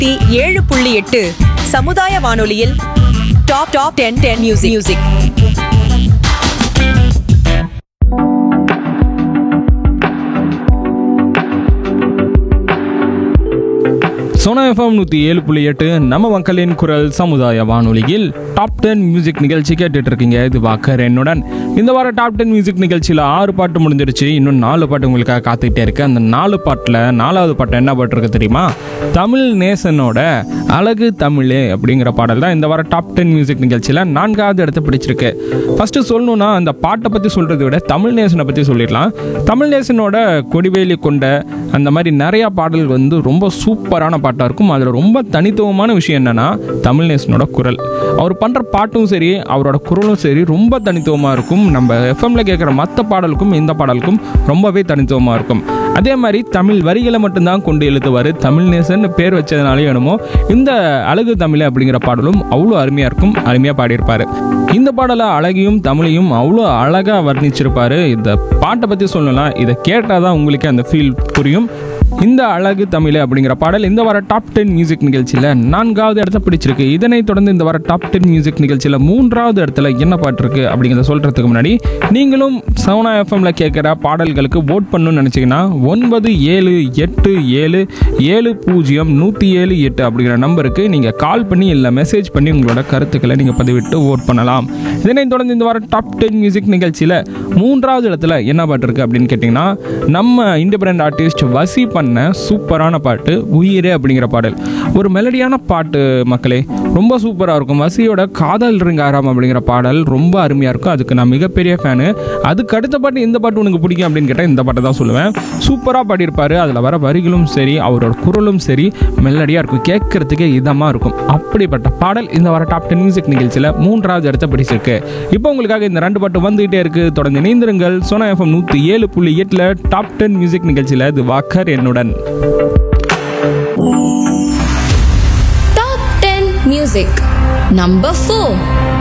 நூத்தி ஏழு புள்ளி எட்டு சமுதாய வானொலியில் top top ten ten music music Sona FM நூற்றி ஏழு புள்ளி எட்டு நம்ம மக்களின் குரல் சமுதாய வானொலியில் டாப் டென் மியூசிக் நிகழ்ச்சி கேட்டுட்டு இருக்கீங்க இது வாக்கர் என்னுடன் இந்த வாரம் டாப் டென் மியூசிக் நிகழ்ச்சியில் ஆறு பாட்டு முடிஞ்சிருச்சு இன்னும் நாலு பாட்டு உங்களுக்காக காத்துக்கிட்டே இருக்கு அந்த நாலு பாட்டில் நாலாவது பாட்டு என்ன பாட்டு இருக்கு தெரியுமா தமிழ் நேசனோட அழகு தமிழே அப்படிங்கிற பாடல் தான் இந்த வாரம் டாப் டென் மியூசிக் நிகழ்ச்சியில் நான்காவது இடத்தை பிடிச்சிருக்கு ஃபர்ஸ்ட் சொல்லணும்னா அந்த பாட்டை பற்றி சொல்கிறத விட தமிழ் நேசனை பற்றி சொல்லிடலாம் தமிழ் நேசனோட கொடிவேலி கொண்ட அந்த மாதிரி நிறையா பாடல் வந்து ரொம்ப சூப்பரான பாட்டாக இருக்கும் அதில் ரொம்ப தனித்துவமான விஷயம் என்னன்னா தமிழ் நேசனோட குரல் அவர் பண்ணுற பாட்டும் சரி அவரோட குரலும் சரி ரொம்ப தனித்துவமாக இருக்கும் நம்ம எஃப்எம்ல கேட்குற மற்ற பாடலுக்கும் இந்த பாடலுக்கும் ரொம்பவே தனித்துவமாக இருக்கும் அதே மாதிரி தமிழ் வரிகளை மட்டும்தான் கொண்டு எழுதுவார் தமிழ் நேசன் பேர் வச்சதுனாலே என்னமோ இந்த அழகு தமிழ் அப்படிங்கிற பாடலும் அவ்வளோ அருமையாக இருக்கும் அருமையாக பாடியிருப்பார் இந்த பாடலை அழகையும் தமிழையும் அவ்வளோ அழகாக வர்ணிச்சிருப்பாரு இந்த பாட்டை பற்றி சொல்லலாம் இதை கேட்டால் தான் உங்களுக்கு அந்த ஃபீல் புரியும் இந்த அழகு தமிழ் அப்படிங்கிற பாடல் இந்த வார டாப் டென் மியூசிக் நிகழ்ச்சியில் நான்காவது இடத்த பிடிச்சிருக்கு இதனைத் தொடர்ந்து இந்த வார டாப் டென் மியூசிக் நிகழ்ச்சியில் மூன்றாவது இடத்துல என்ன பாட்டு இருக்கு அப்படிங்கிறத சொல்கிறதுக்கு முன்னாடி நீங்களும் சவுனா எஃப்எம்ல கேட்குற பாடல்களுக்கு ஓட் பண்ணணும்னு நினச்சிங்கன்னா ஒன்பது ஏழு எட்டு ஏழு ஏழு பூஜ்ஜியம் நூற்றி ஏழு எட்டு அப்படிங்கிற நம்பருக்கு நீங்கள் கால் பண்ணி இல்லை மெசேஜ் பண்ணி உங்களோட கருத்துக்களை நீங்கள் பதிவிட்டு ஓட் பண்ணலாம் இதனைத் தொடர்ந்து இந்த வாரம் டாப் டென் மியூசிக் நிகழ்ச்சியில் மூன்றாவது இடத்துல என்ன பாட்டு இருக்கு அப்படின்னு கேட்டிங்கன்னா நம்ம இண்டிபெண்ட் ஆர்டிஸ்ட் வசி பண்ண சூப்பரான பாட்டு உயிரே அப்படிங்கிற பாடல் ஒரு மெலடியான பாட்டு மக்களே ரொம்ப சூப்பராக இருக்கும் வசியோட காதல் ரிங்காரம் அப்படிங்கிற பாடல் ரொம்ப அருமையாக இருக்கும் அதுக்கு நான் மிகப்பெரிய ஃபேனு அதுக்கு அடுத்த பாட்டு இந்த பாட்டு உனக்கு பிடிக்கும் அப்படின்னு கேட்டால் இந்த பாட்டை தான் சொல்லுவேன் சூப்பராக பாடியிருப்பாரு அதில் வர வரிகளும் சரி அவரோட குரலும் சரி மெலடியாக இருக்கும் கேட்கறதுக்கே இதமாக இருக்கும் அப்படிப்பட்ட பாடல் இந்த வர டாப் டென் மியூசிக் நிகழ்ச்சியில் மூன்றாவது இடத்த பிடிச்சிருக்கு இப்போ உங்களுக்காக இந்த ரெண்டு பாட்டு வந்துகிட்டே இருக்கு தொடர்ந்து இணைந்திருங்கள் சோனா எஃப்எம் நூற்றி ஏழு புள்ளி எட்டில் டாப் டென் மியூசிக் நிகழ்ச்சியில் இது வாக்கர் என்னுடன் Top 10 Music Number 4